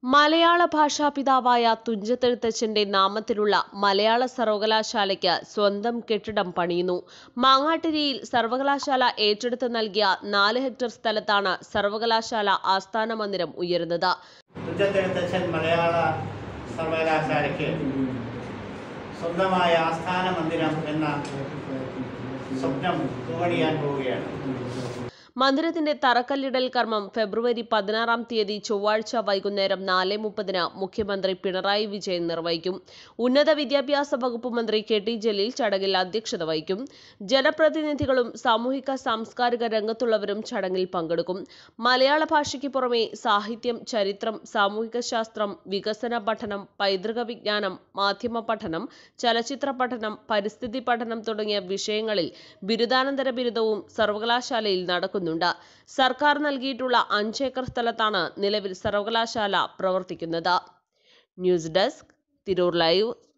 മലയാള ഭാഷാ പിതാവായ തുഞ്ചത്തെഴുത്തച്ഛന്റെ നാമത്തിലുള്ള മലയാള സർവകലാശാലയ്ക്ക് സ്വന്തം കെട്ടിടം പണിയുന്നു മാങ്ങാട്ടിരിയിൽ സർവകലാശാല ഏറ്റെടുത്ത് നൽകിയ നാല് ഹെക്ടർ സ്ഥലത്താണ് സർവകലാശാല ആസ്ഥാന മന്ദിരം ഉയരുന്നത് തുഞ്ചത്തെഴുത്തച്ഛൻ മലയാള സർവകലാശാലയ്ക്ക് സ്വന്തമായ ആസ്ഥാന മന്ദിരം എന്ന സ്വപ്നം പൂവണിയാൻ പോവുകയാണ് മന്ദിരത്തിന്റെ തറക്കല്ലിടൽ കർമ്മം ഫെബ്രുവരി പതിനാറാം തീയതി ചൊവ്വാഴ്ച വൈകുന്നേരം നാല് മുപ്പതിന് മുഖ്യമന്ത്രി പിണറായി വിജയൻ നിർവഹിക്കും ഉന്നത വിദ്യാഭ്യാസ വകുപ്പ് മന്ത്രി കെ ടി ജലീൽ ചടങ്ങിൽ അധ്യക്ഷത വഹിക്കും ജനപ്രതിനിധികളും സാമൂഹിക സാംസ്കാരിക രംഗത്തുള്ളവരും ചടങ്ങിൽ പങ്കെടുക്കും മലയാള ഭാഷയ്ക്ക് പുറമെ സാഹിത്യം ചരിത്രം സാമൂഹിക ശാസ്ത്രം വികസന പഠനം പൈതൃക വിജ്ഞാനം മാധ്യമ പഠനം ചലച്ചിത്ര പഠനം പരിസ്ഥിതി പഠനം തുടങ്ങിയ വിഷയങ്ങളിൽ ബിരുദാനന്തര ബിരുദവും സർവകലാശാലയിൽ നടക്കുന്നുണ്ട് സർക്കാർ നൽകിയിട്ടുള്ള അഞ്ചേക്കർ സ്ഥലത്താണ് നിലവിൽ സർവകലാശാല പ്രവർത്തിക്കുന്നത് ന്യൂസ് ഡെസ്ക് തിരൂർ ലൈവ്